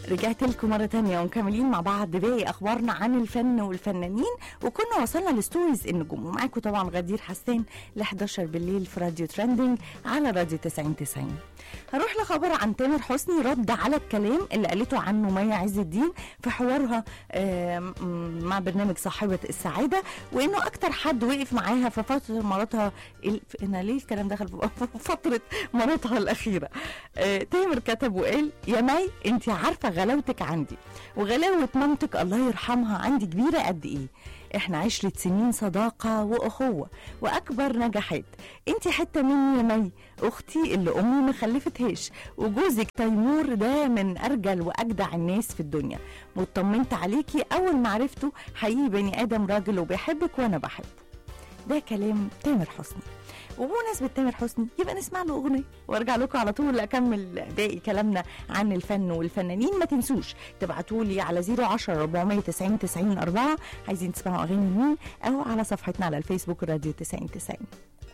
رجعت لكم مرة تانية ومكملين مع بعض باقي أخبارنا عن الفن والفنانين وكنا وصلنا لستوريز النجوم ومعاكم طبعا غدير حسان ل 11 بالليل في راديو ترندنج على راديو 90 90 هروح لخبر عن تامر حسني رد على الكلام اللي قالته عنه مي عز الدين في حوارها آم، مع برنامج صاحبة السعادة وإنه أكتر حد وقف معاها في فترة مرضها ال- أنا ليه الكلام دخل في فترة مرضها الأخيرة آه، تامر كتب وقال يا مي أنت عارفة غلاوتك عندي وغلاوة مامتك الله يرحمها عندي كبيرة قد إيه احنا عشرة سنين صداقة وأخوة وأكبر نجاحات انت حتة مني يا مي أختي اللي أمي ما خلفتهاش وجوزك تيمور ده من أرجل وأجدع الناس في الدنيا واطمنت عليكي أول ما عرفته حقيقي بني آدم راجل وبيحبك وأنا بحبه ده كلام تامر حسني وبمناسبة تامر حسني يبقى نسمع له أغنية وارجع لكم على طول أكمل باقي كلامنا عن الفن والفنانين ما تنسوش تبعتوا لي على 010 490 90 4 عايزين تسمعوا أغاني مين أو على صفحتنا على الفيسبوك راديو 90 90